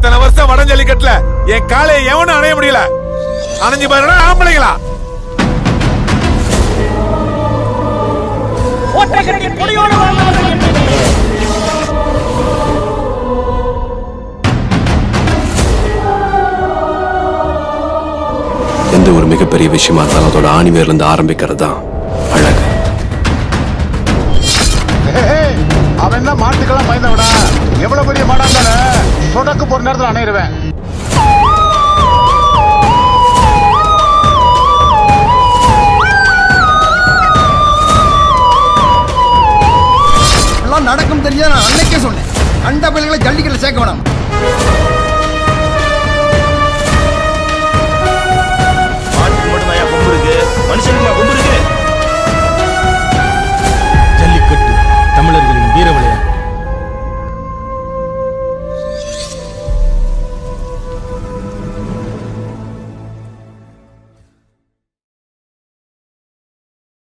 இத்தனை வருஷம் வட ஜல்லிக்கட்டுல என் காலையை எவனும் அணைய முடியல அணைஞ்சு பாருடா ஆம்பளைங்களா ஒட்டகத்தை கொடியோடு வாழ்ந்தவர்கள் என்பது எந்த ஒரு மிகப்பெரிய விஷயமா இருந்தாலும் அதோட ஆணிவேர்ல இருந்து ஆரம்பிக்கிறது தான் அழகு அவன் தான் மாட்டுக்கெல்லாம் பயந்தவடா எவ்வளவு பெரிய மாடா இருந்தாலும் சொடக்கு போற நேரத்துல அணையிடுவேன் எல்லாம் நடக்கும் தெரிஞ்சா நான் அன்னைக்கே சொன்னேன் கண்ட பிள்ளைகளை ஜல்லிக்கட்டில் சேர்க்க வேணாம்